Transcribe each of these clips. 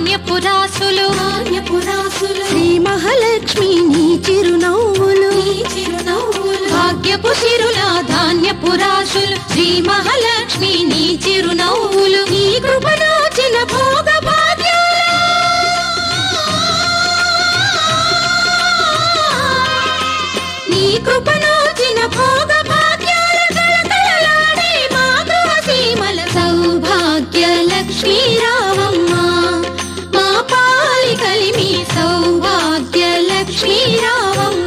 ధాన్యపు రాసులు ధాన్యపు రాసులు శ్రీ మహాలక్ష్మి నీ చిరునవ్వులు నీ చిరునవ్వులు భాగ్యపు సిరుల ధాన్యపు రాసులు శ్రీ మహాలక్ష్మి నీ చిరునవ్వులు నీ కృపణోచిన భోగ నీ కృపణోచిన భోగ భాగ్యాల కళకళలాడే మా గృహ సీమల సౌభాగ్య లక్ష్మీ రావమ్మ మా పాలి కలిమి సౌభాగ్య లక్ష్మీ రావమ్మ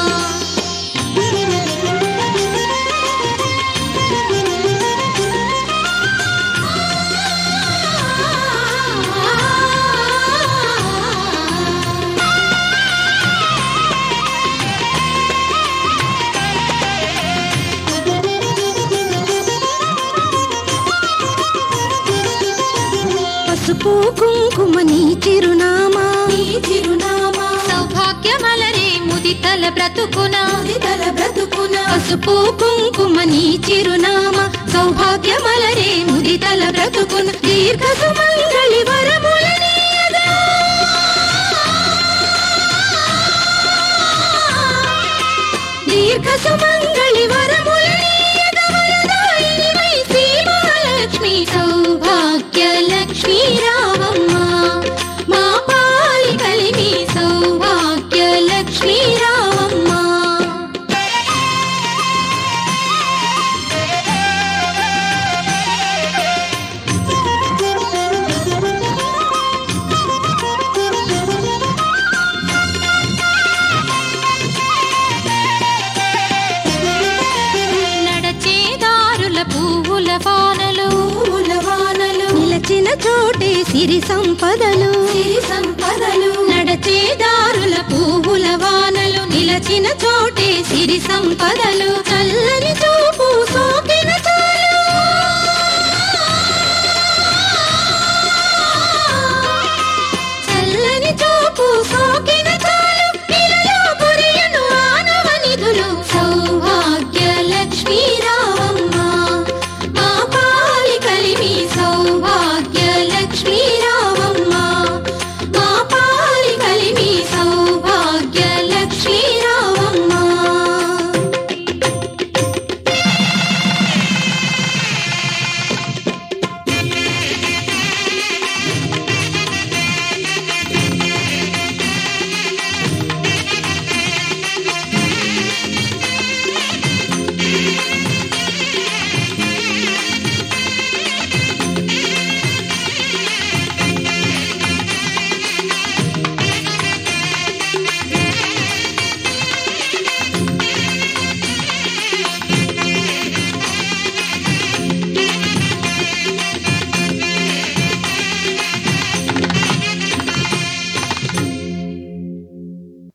పసుపు కుంకుమ నీ చిరునామా నీ చిరునామా సౌభాగ్యమలరే ముదితల బ్రతుకున ముదితల బ్రతుకున పసుపు కుంకుమ నీ చిరునామా సౌభాగ్యమలరే ముదితల బ్రతుకున దీర్ఘ సుమంగళి వరములనీయగా దీర్ఘ సుమంగళి వరములనీయగా వరదాయినివై శ్రీ మహాలక్ష్మి సౌభాగ్య లక్ష్మీ రావమ్మ మా పాలి కలిమి సౌభాగ్య లక్ష్మీ రావమ్మ నడచేదారుల పువ్వుల వానలు పూల వానలు నిలచిన చోటే సిరి సంపదలు సిరి సంపదలు నడచేదారుల పువ్వుల వానలు నిలచిన చోటే సిరి సంపదలు చల్లని చోటే